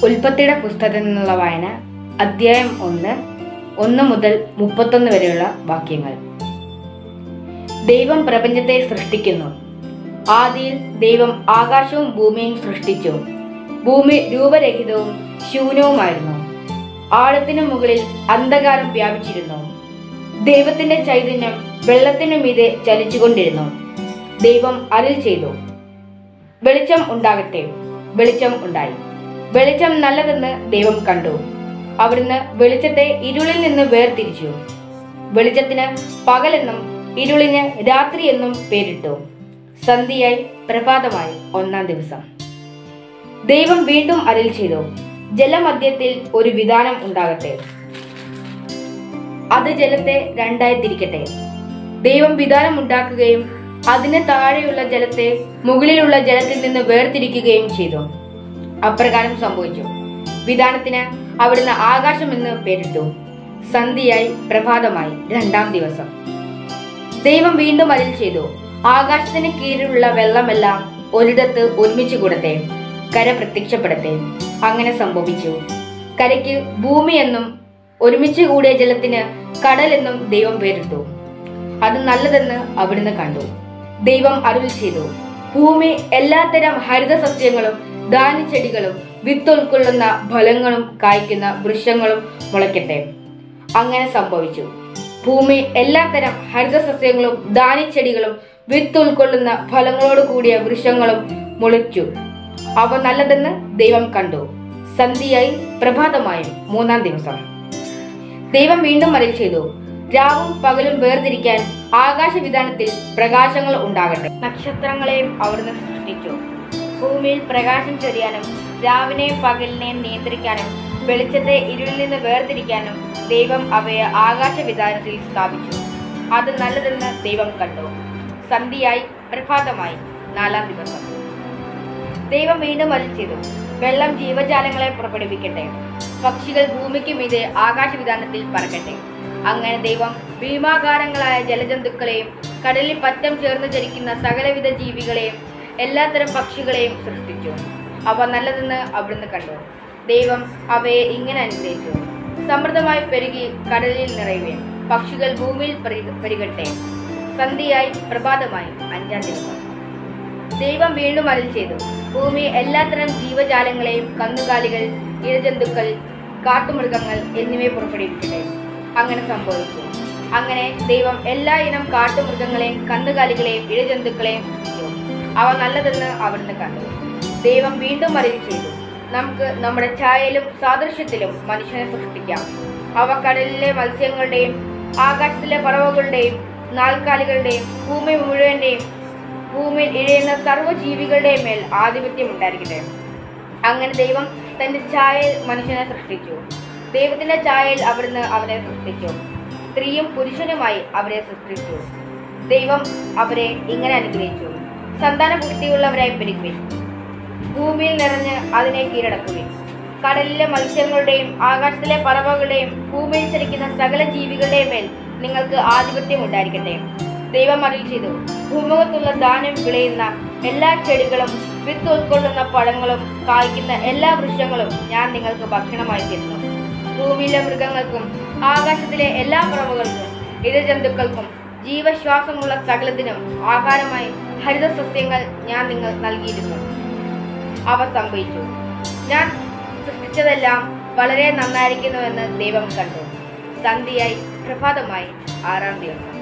ഉൽപ്പത്തിയുടെ പുസ്തകത്തിൽ നിന്നുള്ള വായന അധ്യായം ഒന്ന് ഒന്ന് മുതൽ മുപ്പത്തൊന്ന് വരെയുള്ള വാക്യങ്ങൾ ദൈവം പ്രപഞ്ചത്തെ സൃഷ്ടിക്കുന്നു ആദിയിൽ ദൈവം ആകാശവും ഭൂമിയും സൃഷ്ടിച്ചു ഭൂമി രൂപരഹിതവും ശൂന്യവുമായിരുന്നു ആഴത്തിനു മുകളിൽ അന്ധകാരം വ്യാപിച്ചിരുന്നു ദൈവത്തിന്റെ ചൈതന്യം വെള്ളത്തിനു മീതെ ചലിച്ചുകൊണ്ടിരുന്നു ദൈവം അരുൾ ചെയ്തു വെളിച്ചം ഉണ്ടാകട്ടെ വെളിച്ചം ഉണ്ടായി വെളിച്ചം നല്ലതെന്ന് ദൈവം കണ്ടു അവിടുന്ന് വെളിച്ചത്തെ ഇരുളിൽ നിന്ന് വേർതിരിച്ചു വെളിച്ചത്തിന് പകലെന്നും ഇരുളിന് രാത്രി എന്നും പേരിട്ടു സന്ധ്യയായി പ്രഭാതമായി ഒന്നാം ദിവസം ദൈവം വീണ്ടും അരുൾ ചെയ്തു ജലമധ്യത്തിൽ ഒരു വിധാനം ഉണ്ടാകട്ടെ അത് ജലത്തെ രണ്ടായി തിരിക്കട്ടെ ദൈവം വിധാനം ഉണ്ടാക്കുകയും അതിന് താഴെയുള്ള ജലത്തെ മുകളിലുള്ള ജലത്തിൽ നിന്ന് വേർതിരിക്കുകയും ചെയ്തു അപ്രകാരം സംഭവിച്ചു വിധാനത്തിന് അവിടുന്ന് ആകാശം എന്ന് പേരിട്ടു സന്ധ്യയായി പ്രഭാതമായി രണ്ടാം ദിവസം ദൈവം വീണ്ടും അരുൾ ചെയ്തു ആകാശത്തിന് കീഴിലുള്ള വെള്ളമെല്ലാം ഒരിടത്ത് ഒരുമിച്ച് കൂടട്ടെ കര പ്രത്യക്ഷപ്പെടട്ടെ അങ്ങനെ സംഭവിച്ചു കരയ്ക്ക് ഭൂമി എന്നും ഒരുമിച്ച് കൂടിയ ജലത്തിന് കടൽ എന്നും ദൈവം പേരിട്ടു അത് നല്ലതെന്ന് അവിടുന്ന് കണ്ടു ദൈവം അരുൾ ചെയ്തു ഭൂമി എല്ലാത്തരം ഹരിത സസ്യങ്ങളും ധാന്യച്ചെടികളും വിത്ത് ഉൾക്കൊള്ളുന്ന ഫലങ്ങളും കായ്ക്കുന്ന വൃക്ഷങ്ങളും മുളയ്ക്കട്ടെ അങ്ങനെ സംഭവിച്ചു ഭൂമി എല്ലാത്തരം ഹരിത സസ്യങ്ങളും ധാന്യച്ചെടികളും വിത്ത് ഉൾക്കൊള്ളുന്ന ഫലങ്ങളോട് കൂടിയ വൃക്ഷങ്ങളും മുളയ്ച്ചു അവ നല്ലതെന്ന് ദൈവം കണ്ടു സന്ധ്യയായി പ്രഭാതമായും മൂന്നാം ദിവസം ദൈവം വീണ്ടും അരുൾ ചെയ്തു രാവും പകലും വേർതിരിക്കാൻ ആകാശവിധാനത്തിൽ പ്രകാശങ്ങൾ ഉണ്ടാകട്ടെ നക്ഷത്രങ്ങളെയും അവിടുന്ന് സൃഷ്ടിച്ചു ഭൂമിയിൽ പ്രകാശം ചൊരിയാനും രാവിനെയും പകലിനെയും നിയന്ത്രിക്കാനും വെളിച്ചത്തെ ഇരുളിൽ നിന്ന് വേർതിരിക്കാനും ദൈവം അവയെ ആകാശവിധാനത്തിൽ സ്ഥാപിച്ചു അത് നല്ലതെന്ന് ദൈവം കണ്ടു സന്ധ്യയായി പ്രഭാതമായി നാലാം ദിവസം ദൈവം വീണ്ടും അരുൾ ചെയ്തു വെള്ളം ജീവജാലങ്ങളെ പുറപ്പെടുവിക്കട്ടെ പക്ഷികൾ ഭൂമിക്ക് മീതെ ആകാശവിധാനത്തിൽ പറക്കട്ടെ അങ്ങനെ ദൈവം ഭീമാകാരങ്ങളായ ജലജന്തുക്കളെയും കടലിൽ പറ്റം ചേർന്ന് ചരിക്കുന്ന സകലവിധ ജീവികളെയും എല്ലാത്തരം പക്ഷികളെയും സൃഷ്ടിച്ചു അവ നല്ലതെന്ന് അവിടുന്ന് കണ്ടു ദൈവം അവയെ ഇങ്ങനെ അനുഗ്രഹിച്ചു സമൃദ്ധമായി പെരുകി കടലിൽ നിറയുകയും പക്ഷികൾ ഭൂമിയിൽ പെരുക- പെരുകട്ടെ സന്ധ്യയായി പ്രഭാതമായി അഞ്ചാം ദിവസം ദൈവം വീണ്ടും അരുൾ ചെയ്തു ഭൂമി എല്ലാത്തരം ജീവജാലങ്ങളെയും കന്നുകാലികൾ ഇഴജന്തുക്കൾ കാട്ടുമൃഗങ്ങൾ എന്നിവയെ പുറപ്പെടുവിക്കട്ടെ അങ്ങനെ സംഭവിച്ചു അങ്ങനെ ദൈവം എല്ലാ ഇനം കാട്ടുമൃഗങ്ങളെയും കന്നുകാലികളെയും ഇഴജന്തുക്കളെയും സൃഷ്ടിച്ചു അവ നല്ലതെന്ന് അവിടുന്ന് കണ്ടു ദൈവം വീണ്ടും അരുൾ ചെയ്തു നമുക്ക് നമ്മുടെ ഛായയിലും സാദൃശ്യത്തിലും മനുഷ്യനെ സൃഷ്ടിക്കാം അവ കടലിലെ മത്സ്യങ്ങളുടെയും ആകാശത്തിലെ പറവകളുടെയും നാൽക്കാലികളുടെയും ഭൂമി മുഴുവന്റെയും ഭൂമിയിൽ ഇഴയുന്ന സർവ്വജീവികളുടെയും മേൽ ആധിപത്യം ഉണ്ടായിരിക്കട്ടെ അങ്ങനെ ദൈവം തന്റെ ഛായയിൽ മനുഷ്യനെ സൃഷ്ടിച്ചു ദൈവത്തിന്റെ ഛായയിൽ അവിടുന്ന് അവനെ സൃഷ്ടിച്ചു സ്ത്രീയും പുരുഷനുമായി അവരെ സൃഷ്ടിച്ചു ദൈവം അവരെ ഇങ്ങനെ അനുഗ്രഹിച്ചു സന്താന പുഷ്ടിയുള്ളവരായി പെരുകുവിൻ ഭൂമിയിൽ നിറഞ്ഞ് അതിനെ കീഴടക്കുവിൻ കടലിലെ മത്സ്യങ്ങളുടെയും ആകാശത്തിലെ പറവകളുടെയും ഭൂമിയിൽ ചലിക്കുന്ന സകല ജീവികളുടെയും മേൽ നിങ്ങൾക്ക് ആധിപത്യം ഉണ്ടായിരിക്കട്ടെ ദൈവം അരുൾ ചെയ്തു ഭൂമുഖത്തുള്ള ധാന്യം വിളയുന്ന എല്ലാ ചെടികളും വിത്ത് ഉൾക്കൊള്ളുന്ന പഴങ്ങളും കായ്ക്കുന്ന എല്ലാ വൃക്ഷങ്ങളും ഞാൻ നിങ്ങൾക്ക് ഭക്ഷണമായി തരുന്നു ഭൂമിയിലെ മൃഗങ്ങൾക്കും ആകാശത്തിലെ എല്ലാ പറവകൾക്കും ഇഴജന്തുക്കൾക്കും ജീവശ്വാസമുള്ള സകലത്തിനും ആഹാരമായി ഹരിത സസ്യങ്ങൾ ഞാൻ നിങ്ങൾ നൽകിയിരുന്നു അവ സംഭവിച്ചു ഞാൻ സൃഷ്ടിച്ചതെല്ലാം വളരെ നന്നായിരിക്കുന്നുവെന്ന് ദൈവം കണ്ടു സന്ധ്യയായി പ്രഭാതമായി ആറാം ദിവസം